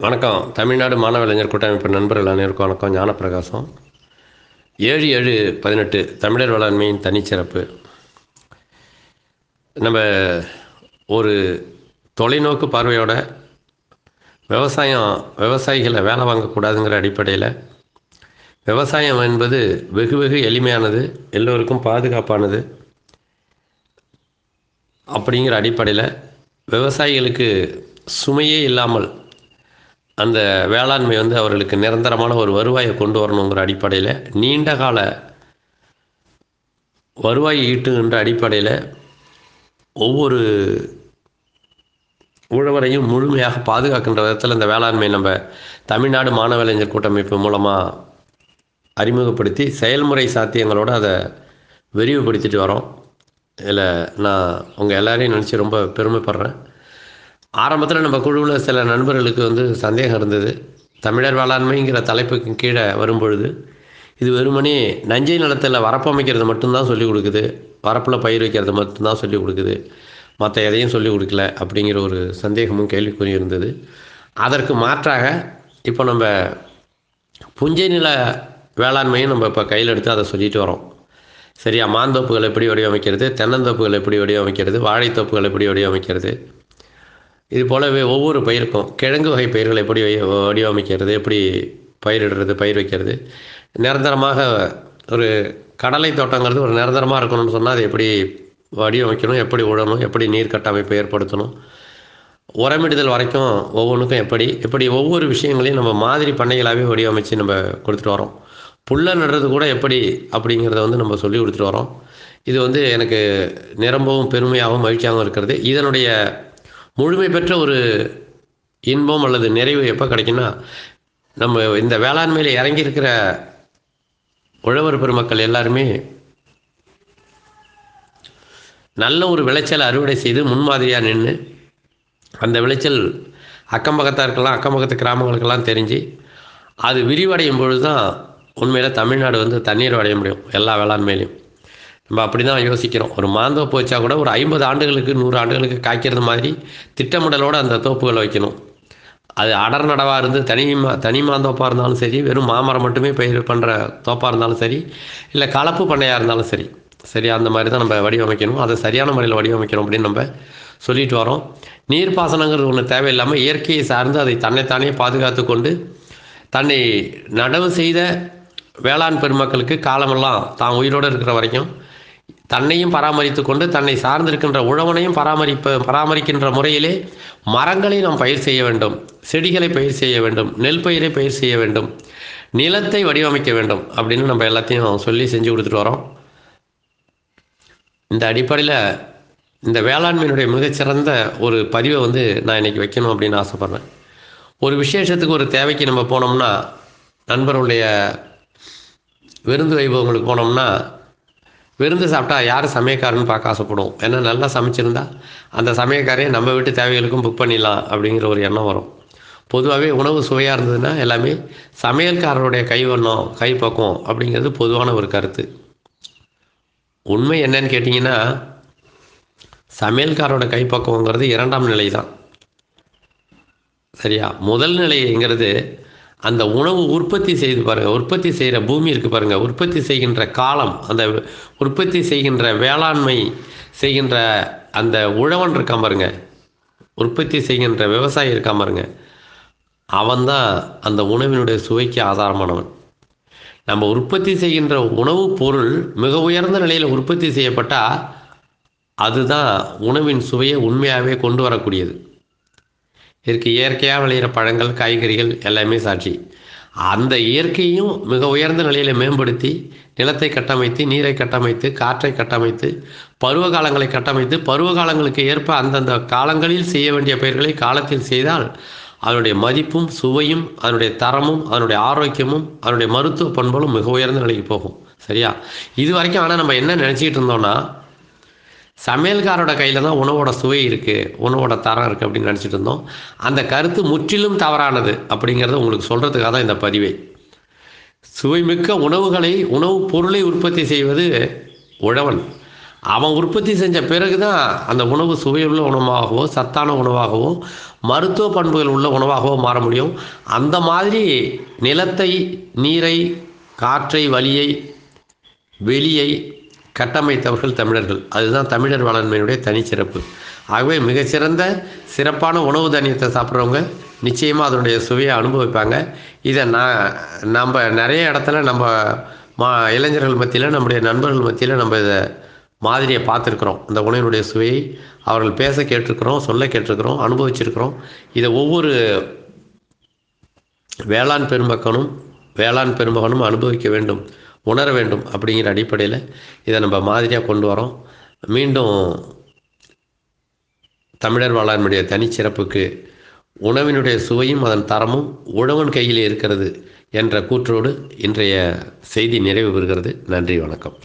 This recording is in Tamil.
வணக்கம் தமிழ்நாடு மாணவ இளைஞர் கூட்டமைப்பு நண்பர்கள் அனைவருக்கும் வணக்கம் ஞானப்பிரகாசம் ஏழு ஏழு பதினெட்டு தமிழர் வேளாண்மையின் தனிச்சிறப்பு நம்ம ஒரு தொலைநோக்கு பார்வையோட விவசாயம் விவசாயிகளை வேலை வாங்கக்கூடாதுங்கிற அடிப்படையில் விவசாயம் என்பது வெகு வெகு எளிமையானது எல்லோருக்கும் பாதுகாப்பானது அப்படிங்கிற அடிப்படையில் விவசாயிகளுக்கு சுமையே இல்லாமல் அந்த வேளாண்மை வந்து அவர்களுக்கு நிரந்தரமான ஒரு வருவாயை கொண்டு வரணுங்கிற அடிப்படையில் நீண்ட கால வருவாய் ஈட்டுகின்ற அடிப்படையில் ஒவ்வொரு உழவரையும் முழுமையாக பாதுகாக்கின்ற விதத்தில் இந்த வேளாண்மை நம்ம தமிழ்நாடு மாணவ இளைஞர் கூட்டமைப்பு மூலமாக அறிமுகப்படுத்தி செயல்முறை சாத்தியங்களோடு அதை விரிவுபடுத்திட்டு வரோம் இதில் நான் உங்கள் எல்லாரையும் நினச்சி ரொம்ப பெருமைப்படுறேன் ஆரம்பத்தில் நம்ம குழுவில் சில நண்பர்களுக்கு வந்து சந்தேகம் இருந்தது தமிழர் வேளாண்மைங்கிற தலைப்புக்கு கீழே வரும்பொழுது இது வெறுமனே நஞ்சை நிலத்தில் வரப்பு அமைக்கிறது மட்டும்தான் சொல்லிக் கொடுக்குது வரப்பில் பயிர் வைக்கிறது மட்டும்தான் சொல்லிக் கொடுக்குது மற்ற எதையும் சொல்லிக் கொடுக்கல அப்படிங்கிற ஒரு சந்தேகமும் கேள்விக்குறி இருந்தது அதற்கு மாற்றாக இப்போ நம்ம புஞ்சை நில வேளாண்மையும் நம்ம இப்போ கையில் எடுத்து அதை சொல்லிட்டு வரோம் சரியா மாந்தோப்புகள் எப்படி வடிவமைக்கிறது தென்னந்தோப்புகள் எப்படி வடிவமைக்கிறது வாழைத்தோப்புகள் எப்படி வடிவமைக்கிறது இது போலவே ஒவ்வொரு பயிருக்கும் கிழங்கு வகை பயிர்கள் எப்படி வை- வடிவமைக்கிறது எப்படி பயிரிடுறது பயிர் வைக்கிறது நிரந்தரமாக ஒரு கடலை தோட்டங்கிறது ஒரு நிரந்தரமாக இருக்கணும்னு சொன்னால் அது எப்படி வடிவமைக்கணும் எப்படி உழணும் எப்படி நீர் கட்டமைப்பை ஏற்படுத்தணும் உரமிடுதல் வரைக்கும் ஒவ்வொன்றுக்கும் எப்படி இப்படி ஒவ்வொரு விஷயங்களையும் நம்ம மாதிரி பண்ணைகளாகவே வடிவமைச்சு நம்ம கொடுத்துட்டு வரோம் புல்லை நடுறது கூட எப்படி அப்படிங்கிறத வந்து நம்ம சொல்லி கொடுத்துட்டு வரோம் இது வந்து எனக்கு நிரம்பவும் பெருமையாகவும் மகிழ்ச்சியாகவும் இருக்கிறது இதனுடைய முழுமை பெற்ற ஒரு இன்பம் அல்லது நிறைவு எப்போ கிடைக்குன்னா நம்ம இந்த வேளாண்மையில் இறங்கி இருக்கிற உழவர் பெருமக்கள் எல்லாருமே நல்ல ஒரு விளைச்சலை அறுவடை செய்து முன்மாதிரியாக நின்று அந்த விளைச்சல் அக்கம் பக்கத்தாருக்கெல்லாம் அக்கம் பக்கத்து கிராமங்களுக்கெல்லாம் தெரிஞ்சு அது விரிவடையும் பொழுது தான் உண்மையில் தமிழ்நாடு வந்து தண்ணீர் அடைய முடியும் எல்லா வேளாண்மையிலையும் நம்ம அப்படி தான் யோசிக்கிறோம் ஒரு மாந்தோப்பு வச்சா கூட ஒரு ஐம்பது ஆண்டுகளுக்கு நூறு ஆண்டுகளுக்கு காய்க்கிறது மாதிரி திட்டமிடலோடு அந்த தோப்புகளை வைக்கணும் அது அடர் நடவாக இருந்து தனி மா தனி மாந்தோப்பாக இருந்தாலும் சரி வெறும் மாமரம் மட்டுமே பயிர் பண்ணுற தோப்பாக இருந்தாலும் சரி இல்லை கலப்பு பண்ணையாக இருந்தாலும் சரி சரி அந்த மாதிரி தான் நம்ம வடிவமைக்கணும் அதை சரியான முறையில் வடிவமைக்கணும் அப்படின்னு நம்ம சொல்லிட்டு வரோம் நீர்ப்பாசனங்கிறது ஒன்று தேவையில்லாமல் இயற்கையை சார்ந்து அதை தன்னைத்தானே பாதுகாத்து கொண்டு தன்னை நடவு செய்த வேளாண் பெருமக்களுக்கு காலமெல்லாம் தான் உயிரோடு இருக்கிற வரைக்கும் தன்னையும் பராமரித்து கொண்டு தன்னை சார்ந்திருக்கின்ற உழவனையும் பராமரிப்ப பராமரிக்கின்ற முறையிலே மரங்களை நாம் பயிர் செய்ய வேண்டும் செடிகளை பயிர் செய்ய வேண்டும் நெல் பயிரை பயிர் செய்ய வேண்டும் நிலத்தை வடிவமைக்க வேண்டும் அப்படின்னு நம்ம எல்லாத்தையும் சொல்லி செஞ்சு கொடுத்துட்டு வரோம் இந்த அடிப்படையில் இந்த வேளாண்மையினுடைய மிகச்சிறந்த ஒரு பதிவை வந்து நான் இன்னைக்கு வைக்கணும் அப்படின்னு ஆசைப்பட்றேன் ஒரு விசேஷத்துக்கு ஒரு தேவைக்கு நம்ம போனோம்னா நண்பர்களுடைய விருந்து வைபவங்களுக்கு போனோம்னா விருந்து சாப்பிட்டா யார் சமயக்காரன்னு பார்க்க ஆசைப்படுவோம் ஏன்னா நல்லா சமைச்சிருந்தா அந்த சமயக்காரையே நம்ம வீட்டு தேவைகளுக்கும் புக் பண்ணிடலாம் அப்படிங்கிற ஒரு எண்ணம் வரும் பொதுவாகவே உணவு சுவையாக இருந்ததுன்னா எல்லாமே சமையல்காரருடைய கைவண்ணம் கைப்பக்குவம் அப்படிங்கிறது பொதுவான ஒரு கருத்து உண்மை என்னன்னு கேட்டிங்கன்னா சமையல்காரோட கைப்பக்குவங்கிறது இரண்டாம் நிலை தான் சரியா முதல் நிலைங்கிறது அந்த உணவு உற்பத்தி செய்து பாருங்கள் உற்பத்தி செய்கிற பூமி இருக்குது பாருங்கள் உற்பத்தி செய்கின்ற காலம் அந்த உற்பத்தி செய்கின்ற வேளாண்மை செய்கின்ற அந்த உழவன் இருக்கான் பாருங்க உற்பத்தி செய்கின்ற விவசாயி இருக்கான் பாருங்க அவன்தான் அந்த உணவினுடைய சுவைக்கு ஆதாரமானவன் நம்ம உற்பத்தி செய்கின்ற உணவுப் பொருள் மிக உயர்ந்த நிலையில் உற்பத்தி செய்யப்பட்டால் அதுதான் உணவின் சுவையை உண்மையாகவே கொண்டு வரக்கூடியது இதற்கு இயற்கையாக விளையிற பழங்கள் காய்கறிகள் எல்லாமே சாட்சி அந்த இயற்கையும் மிக உயர்ந்த நிலையில் மேம்படுத்தி நிலத்தை கட்டமைத்து நீரை கட்டமைத்து காற்றை கட்டமைத்து பருவ காலங்களை கட்டமைத்து பருவ காலங்களுக்கு ஏற்ப அந்தந்த காலங்களில் செய்ய வேண்டிய பயிர்களை காலத்தில் செய்தால் அதனுடைய மதிப்பும் சுவையும் அதனுடைய தரமும் அதனுடைய ஆரோக்கியமும் அதனுடைய மருத்துவ பண்புகளும் மிக உயர்ந்த நிலைக்கு போகும் சரியா இது வரைக்கும் ஆனால் நம்ம என்ன நினச்சிக்கிட்டு இருந்தோம்னா சமையல்காரோட கையில் தான் உணவோட சுவை இருக்குது உணவோட தரம் இருக்குது அப்படின்னு நினச்சிட்டு இருந்தோம் அந்த கருத்து முற்றிலும் தவறானது அப்படிங்கிறத உங்களுக்கு சொல்கிறதுக்காக தான் இந்த பதிவை சுவைமிக்க உணவுகளை உணவுப் பொருளை உற்பத்தி செய்வது உழவன் அவன் உற்பத்தி செஞ்ச பிறகு தான் அந்த உணவு சுவையுள்ள உணவாகவோ சத்தான உணவாகவோ மருத்துவ பண்புகள் உள்ள உணவாகவோ மாற முடியும் அந்த மாதிரி நிலத்தை நீரை காற்றை வழியை வெளியை கட்டமைத்தவர்கள் தமிழர்கள் அதுதான் தமிழர் வேளாண்மையினுடைய தனிச்சிறப்பு ஆகவே மிகச்சிறந்த சிறப்பான உணவு தானியத்தை சாப்பிட்றவங்க நிச்சயமாக அதனுடைய சுவையை அனுபவிப்பாங்க இதை நான் நம்ம நிறைய இடத்துல நம்ம மா இளைஞர்கள் மத்தியில் நம்முடைய நண்பர்கள் மத்தியில் நம்ம இதை மாதிரியை பார்த்துருக்குறோம் இந்த உணவினுடைய சுவையை அவர்கள் பேச கேட்டிருக்கிறோம் சொல்ல கேட்டிருக்கிறோம் அனுபவிச்சிருக்கிறோம் இதை ஒவ்வொரு வேளாண் பெருமக்கனும் வேளாண் பெருமகனும் அனுபவிக்க வேண்டும் உணர வேண்டும் அப்படிங்கிற அடிப்படையில் இதை நம்ம மாதிரியாக கொண்டு வரோம் மீண்டும் தமிழர் வேளாண்மையுடைய தனிச்சிறப்புக்கு உணவினுடைய சுவையும் அதன் தரமும் உழவன் கையில் இருக்கிறது என்ற கூற்றோடு இன்றைய செய்தி நிறைவு பெறுகிறது நன்றி வணக்கம்